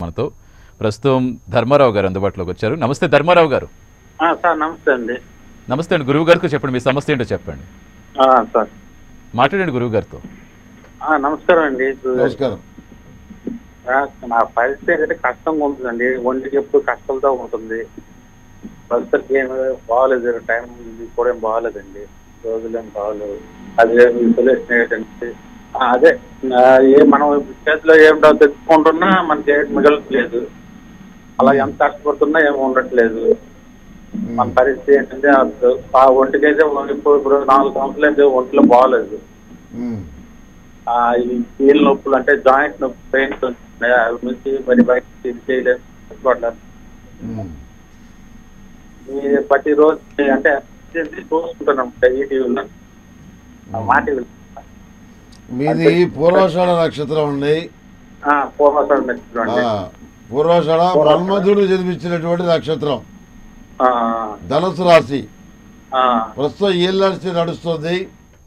మనతో ప్రస్తుతం ధర్మారావు గారు అందుబాటులోకి వచ్చారు నమస్తే ధర్మారావు గారు ఆ, సార్ నమస్తే అండి నమస్తే అండి గురువు గారికి చెప్పండి మీ సమస్య ఏంటో చెప్పండి ఆ, సార్ మాట్లాడండి గురువు గారితో ఆ, నమస్కారం అండి ఇప్పుడు, నమస్కారం ఆ, నా పరిస్థితి అయితే కష్టంగా ఉంటుందండి ఒంటికి ఎప్పుడు కష్టంతో ఉంటుంది ప్రస్తుతానికి ఏం బాగాలేదు టైం కూడా ఏం బాగాలేదండి రోజులు ఏం బాగాలేదు అదే సొల్యూషన్ ఏంటంటే ఆ, అదే ఆ, ఏ మనం చేతిలో ఏం డబ్బు తెచ్చుకుంటున్నా మనకి ఏం మిగలట్లేదు అలా ఎంత కష్టపడుతున్నా ఏం ఉండట్లేదు మన పరిస్థితి ఏంటంటే ఆ- ఆ ఒంటికైతే ఇప్పుడు ఇప్పుడు నాలుగు సంవత్సరాలు అయితే ఒంట్లో బాగాలేదు ఉమ్. ఆ, ఈ కీళ్ళ నొప్పులు అంటే జాయింట్ నొప్పి పెయిన్స్ వస్తున్నాయి అవి నుంచి మరి బయట ఇది చేయలేదు కష్టపడ్డాను. ఉమ్. ఈ ప్రతిరోజు అంటే చేసి చూసుకుంటున్నాం ఈటీవీలో మా టీవీలో మీది పూర్వాషాఢ నక్షత్రం అండి పూర్వసారి ఆ, నచ్చుకోండి పూర్వాషాఢ మన్మధుడు జన్మించినటువంటి నక్షత్రం ధనుసు రాశి ప్రస్తుతం ఏళ్ళర్చి నడుస్తుంది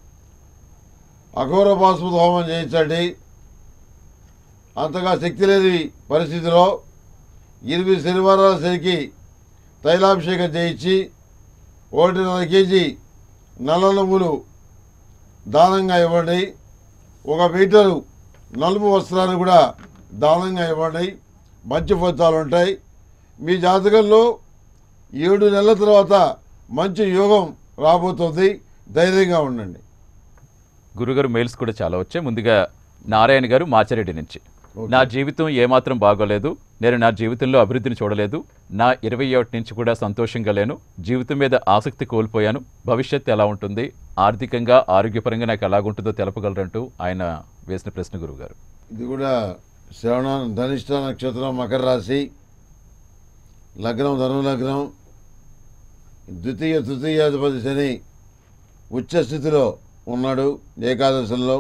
అఘోర బాసుమతి హోమం చేయించండి అంతగా శక్తి లేని పరిస్థితిలో ఎనిమిది శనివారాల శనికి తైలాభిషేకం చేయించి ఒకటిన్నర కేజీ నల్ల నువ్వులు దానంగా ఇవ్వండి ఒక మీటరు నలుపు వస్త్రాన్ని కూడా దానంగా ఇవ్వండి మంచి ఫలితాలు ఉంటాయి మీ జాతకంలో ఏడు నెలల తర్వాత మంచి యోగం రాబోతుంది ధైర్యంగా ఉండండి గురుగారు మెయిల్స్ కూడా చాలా వచ్చాయి ముందుగా నారాయణ గారు మాచారెడ్డి నుంచి ఓకే. నా జీవితం ఏమాత్రం బాగోలేదు నేను నా జీవితంలో అభివృద్ధిని చూడలేదు నా ఇరవై ఒకటి నుంచి కూడా సంతోషంగా లేను జీవితం మీద ఆసక్తి కోల్పోయాను భవిష్యత్తు ఎలా ఉంటుంది ఆర్థికంగా ఆరోగ్యపరంగా నాకు ఎలాగుంటుందో తెలపగలరంటూ ఆయన వేసిన ప్రశ్న గురువుగారు ఇది కూడా శ్రవణ ధనిష్ట నక్షత్రం మకర రాశి లగ్నం ధను లగ్నం ద్వితీయ తృతీయాధిపతి శని ఉచ్చస్థితిలో ఉన్నాడు ఏకాదశంలో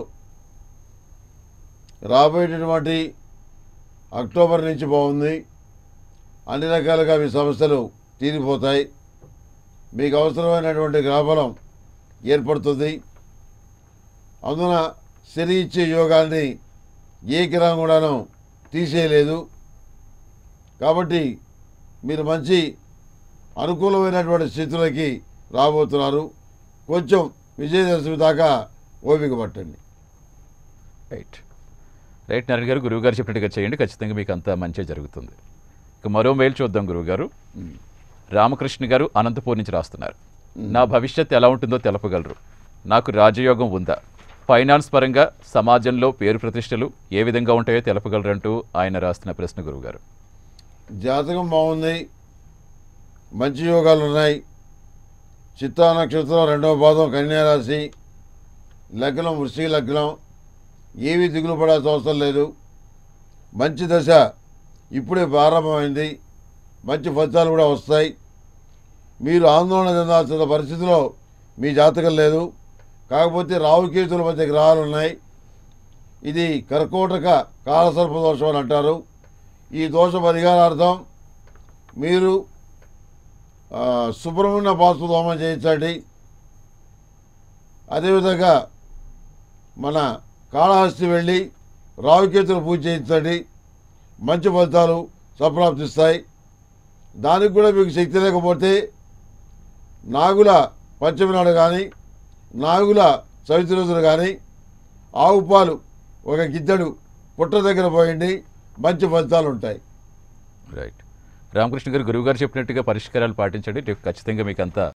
రాబోయేటటువంటి అక్టోబర్ నుంచి బాగుంది అన్ని రకాలుగా మీ సమస్యలు తీరిపోతాయి మీకు అవసరమైనటువంటి గ్రహబలం ఏర్పడుతుంది అందున శని ఇచ్చే యోగాన్ని ఏ గ్రహం కూడాను తీసేయలేదు కాబట్టి మీరు మంచి అనుకూలమైనటువంటి స్థితులకి రాబోతున్నారు కొంచెం విజయదశమి దాకా ఓపిక పట్టండి రైట్ రైట్ నారాయణ గారు గురువు గారు చెప్పినట్టుగా చేయండి ఖచ్చితంగా మీకు అంతా మంచి జరుగుతుంది ఇక మరో మెయిల్ చూద్దాం గురువు గారు రామకృష్ణ గారు అనంతపూర్ నుంచి రాస్తున్నారు నా భవిష్యత్ ఎలా ఉంటుందో తెలపగలరు నాకు రాజయోగం ఉందా ఫైనాన్స్ పరంగా సమాజంలో పేరు ప్రతిష్టలు ఏ విధంగా ఉంటాయో తెలపగలరంటూ ఆయన రాస్తున్న ప్రశ్న గురువు గారు జాతకం బాగుంది మంచి యోగాలు ఉన్నాయి చిత్తా నక్షత్రం రెండవ పాదం కన్యారాశి లగ్నం వృశ్చిక లగ్నం ఏమీ దిగులు పడాల్సిన అవసరం లేదు మంచి దశ ఇప్పుడే ప్రారంభమైంది మంచి ఫలితాలు కూడా వస్తాయి మీరు ఆందోళన చెందాల్సిన పరిస్థితిలో మీ జాతకం లేదు కాకపోతే రావుకేతుల మధ్య గ్రహాలు ఉన్నాయి ఇది కర్కోటక కాలసర్ప దోషం అని అంటారు ఈ దోష పరిహారార్థం మీరు ఆ, సుబ్రహ్మణ్య పాసు హోమం చేయించండి అదేవిధంగా మన కాళహస్తి వెళ్ళి రావుకేతులు పూజ చేయించండి మంచి ఫలితాలు సంప్రాప్తిస్తాయి దానికి కూడా మీకు శక్తి లేకపోతే నాగుల పంచమి నాడు కానీ నాగుల చవితి రోజులు కానీ ఆవు పాలు ఒక గిద్దెడు పుట్ట దగ్గర పోయండి మంచి ఫలితాలు ఉంటాయి రైట్ రామకృష్ణ గారు గురువు గారు చెప్పినట్టుగా పరిష్కారాలు పాటించండి రేపు ఖచ్చితంగా మీకు అంతా